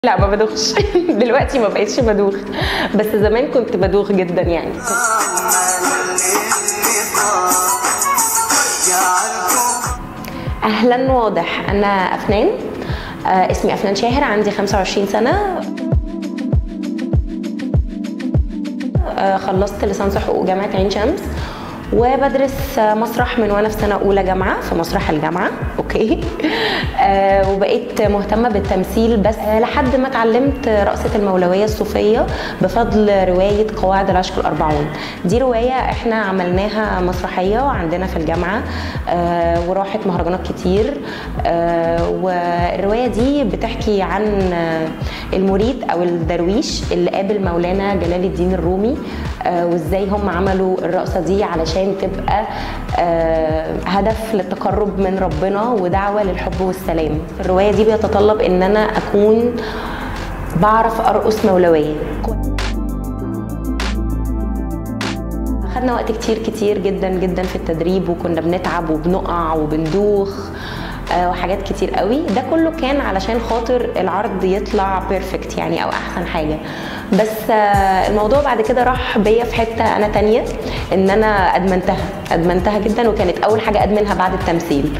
لا ما بدوخش دلوقتي ما بقتش بدوخ بس زمان كنت بدوخ جدا يعني اهلا واضح انا افنان آه اسمي افنان شاهر عندي 25 سنه آه خلصت ليسانس حقوق جامعه عين شمس وبدرس مسرح من وانا في سنه اولى جامعه في مسرح الجامعه اوكي آه وبقيت مهتمه بالتمثيل بس آه لحد ما اتعلمت رقصه المولويه الصوفيه بفضل روايه قواعد العشق الاربعون دي روايه احنا عملناها مسرحيه عندنا في الجامعه آه وراحت مهرجانات كتير آه والروايه دي بتحكي عن المريد او الدرويش اللي قابل مولانا جلال الدين الرومي آه وازاي هم عملوا الرقصه دي علشان تبقى آه هدف للتقرب من ربنا ودعوه للحب والسلام الروايه دي بيتطلب ان انا اكون بعرف ارقص مولويه خدنا وقت كتير كتير جدا جدا في التدريب وكنا بنتعب وبنقع وبندوخ وحاجات كتير قوي ده كله كان علشان خاطر العرض يطلع بيرفكت يعني او احسن حاجه بس الموضوع بعد كده راح بيا في حته انا تانية ان انا ادمنتها ادمنتها جدا وكانت اول حاجه ادمنها بعد التمثيل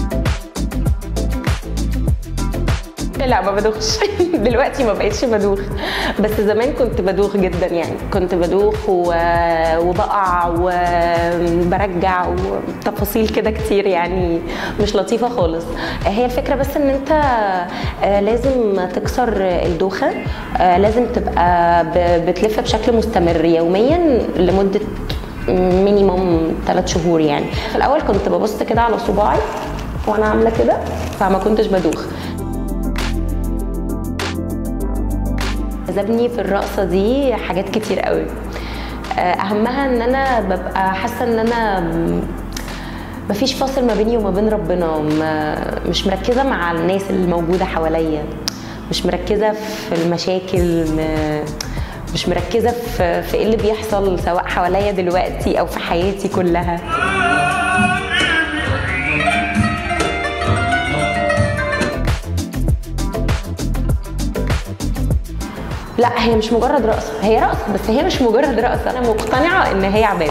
لا ما بدوخش دلوقتي ما بقتش بدوخ بس زمان كنت بدوخ جدا يعني كنت بدوخ و... وبقع وبرجع وتفاصيل كده كتير يعني مش لطيفه خالص هي الفكره بس ان انت لازم تكسر الدوخه لازم تبقى بتلف بشكل مستمر يوميا لمده مينيموم ثلاث شهور يعني في الاول كنت ببص كده على صباعي وانا عامله كده فما كنتش بدوخ جذبني في الرقصه دي حاجات كتير قوي اهمها ان انا ببقى حاسه ان انا مفيش فاصل ما بيني وما بين ربنا مش مركزه مع الناس اللي موجوده حواليا مش مركزه في المشاكل مش مركزه في في ايه اللي بيحصل سواء حواليا دلوقتي او في حياتي كلها لا هي مش مجرد رقصه هي رقصه بس هي مش مجرد رقصه انا مقتنعه ان هي عباده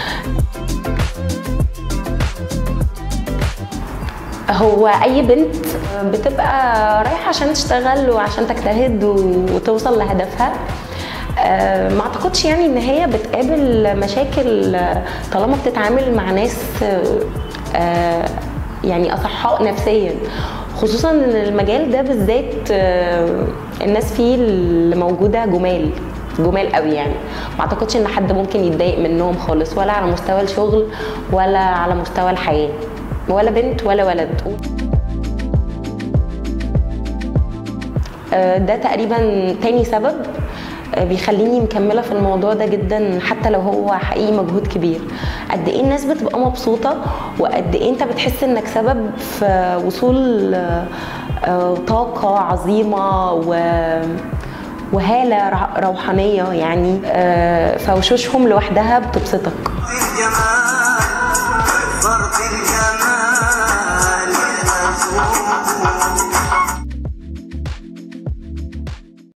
هو اي بنت بتبقى رايحه عشان تشتغل وعشان تجتهد وتوصل لهدفها ما اعتقدش يعني ان هي بتقابل مشاكل طالما بتتعامل مع ناس يعني اصحاء نفسيا خصوصا ان المجال ده بالذات الناس فيه اللي موجوده جمال جمال قوي يعني ما اعتقدش ان حد ممكن يتضايق منهم خالص ولا على مستوى الشغل ولا على مستوى الحياه ولا بنت ولا ولد ده تقريبا تاني سبب بيخليني مكمله في الموضوع ده جدا حتى لو هو حقيقي مجهود كبير قد ايه الناس بتبقى مبسوطه وقد ايه انت بتحس انك سبب في وصول طاقه عظيمه و وهاله روحانيه يعني فوشوشهم لوحدها بتبسطك